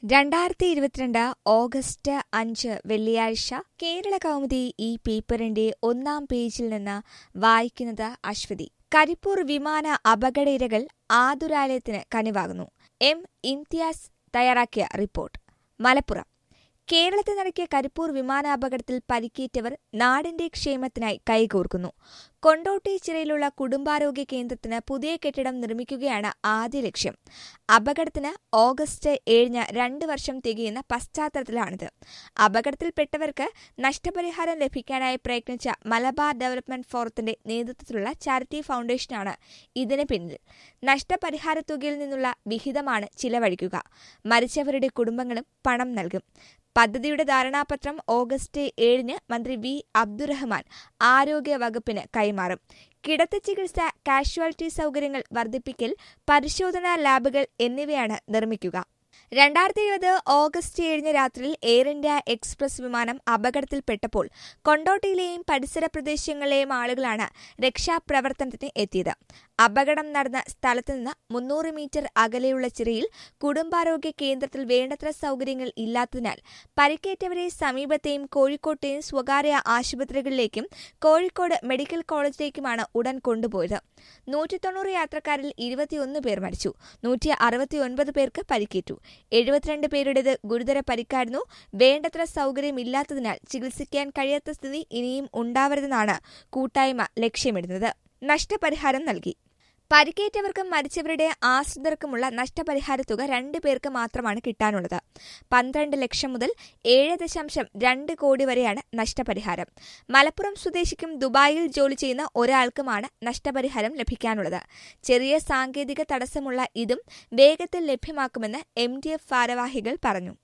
രണ്ടായിരത്തി ഇരുപത്തിരണ്ട് ഓഗസ്റ്റ് അഞ്ച് വെള്ളിയാഴ്ച കേരള കൗമുദി ഈ പേപ്പറിന്റെ ഒന്നാം പേജിൽ നിന്ന് വായിക്കുന്നത് അശ്വതി കരിപ്പൂർ വിമാന അപകട ഇരകൾ ആതുരാലയത്തിന് കനിവാകുന്നു എം ഇംതിയാസ് തയ്യാറാക്കിയ റിപ്പോർട്ട് മലപ്പുറം കേരളത്തിൽ നടക്കിയ കരിപ്പൂർ വിമാനാപകടത്തിൽ പരിക്കേറ്റവർ നാടിന്റെ ക്ഷേമത്തിനായി കൈകോർക്കുന്നു കൊണ്ടോട്ടി ചിറയിലുള്ള കുടുംബാരോഗ്യ കേന്ദ്രത്തിന് പുതിയ കെട്ടിടം നിർമ്മിക്കുകയാണ് ആദ്യ ലക്ഷ്യം അപകടത്തിന് ഓഗസ്റ്റ് ഏഴിന് രണ്ട് വർഷം തികയുന്ന പശ്ചാത്തലത്തിലാണിത് അപകടത്തിൽപ്പെട്ടവർക്ക് നഷ്ടപരിഹാരം ലഭിക്കാനായി പ്രയത്നിച്ച മലബാർ ഡെവലപ്മെന്റ് ഫോറത്തിന്റെ നേതൃത്വത്തിലുള്ള ചാരിറ്റി ഫൗണ്ടേഷനാണ് ഇതിന് പിന്നിൽ നഷ്ടപരിഹാര തുകയിൽ നിന്നുള്ള വിഹിതമാണ് ചിലവഴിക്കുക മരിച്ചവരുടെ കുടുംബങ്ങളും പണം നൽകും പദ്ധതിയുടെ ധാരണാപത്രം ഓഗസ്റ്റ് ഏഴിന് മന്ത്രി വി അബ്ദുറഹ്മാൻ ആരോഗ്യ വകുപ്പിന് കൈമാറും കിടത്തി ചികിത്സ കാഷ്വാലിറ്റി സൗകര്യങ്ങൾ വർദ്ധിപ്പിക്കൽ പരിശോധനാ ലാബുകൾ എന്നിവയാണ് നിർമ്മിക്കുക രണ്ടായിരത്തി ഇരുപത് ഓഗസ്റ്റ് ഏഴിന് രാത്രിയിൽ എയർ ഇന്ത്യ എക്സ്പ്രസ് വിമാനം അപകടത്തിൽപ്പെട്ടപ്പോൾ കൊണ്ടോട്ടിയിലെയും പരിസര പ്രദേശങ്ങളിലെയും ആളുകളാണ് രക്ഷാപ്രവർത്തനത്തിന് എത്തിയത് അപകടം നടന്ന സ്ഥലത്ത് നിന്ന് മുന്നൂറ് മീറ്റർ അകലെയുള്ള ചിറയിൽ കുടുംബാരോഗ്യ കേന്ദ്രത്തിൽ വേണ്ടത്ര സൗകര്യങ്ങൾ ഇല്ലാത്തതിനാൽ പരിക്കേറ്റവരെ സമീപത്തെയും കോഴിക്കോട്ടെയും സ്വകാര്യ ആശുപത്രികളിലേക്കും കോഴിക്കോട് മെഡിക്കൽ കോളേജിലേക്കുമാണ് ഉടൻ കൊണ്ടുപോയത് നൂറ്റി തൊണ്ണൂറ് യാത്രക്കാരിൽ ഇരുപത്തിയൊന്ന് പേർ മരിച്ചു നൂറ്റി അറുപത്തിയൊൻപത് പേർക്ക് പരിക്കേറ്റു എഴുപത്തിരണ്ട് പേരുടേത് ഗുരുതര പരിക്കായിരുന്നു വേണ്ടത്ര സൗകര്യമില്ലാത്തതിനാൽ ചികിത്സിക്കാൻ കഴിയാത്ത സ്ഥിതി ഇനിയും ഉണ്ടാവരുതെന്നാണ് കൂട്ടായ്മ ലക്ഷ്യമിടുന്നത് നഷ്ടപരിഹാരം നൽകി പരിക്കേറ്റവർക്കും മരിച്ചവരുടെ ആശ്രിതർക്കുമുള്ള നഷ്ടപരിഹാര തുക രണ്ടു പേർക്ക് മാത്രമാണ് കിട്ടാനുള്ളത് പന്ത്രണ്ട് ലക്ഷം മുതൽ ഏഴ് ദശാംശം രണ്ട് കോടി വരെയാണ് നഷ്ടപരിഹാരം മലപ്പുറം സ്വദേശിക്കും ദുബായിൽ ജോലി ചെയ്യുന്ന ഒരാൾക്കുമാണ് നഷ്ടപരിഹാരം ലഭിക്കാനുള്ളത് ചെറിയ സാങ്കേതിക തടസ്സമുള്ള ഇതും വേഗത്തിൽ ലഭ്യമാക്കുമെന്ന് എം ഡി എഫ് ഭാരവാഹികൾ പറഞ്ഞു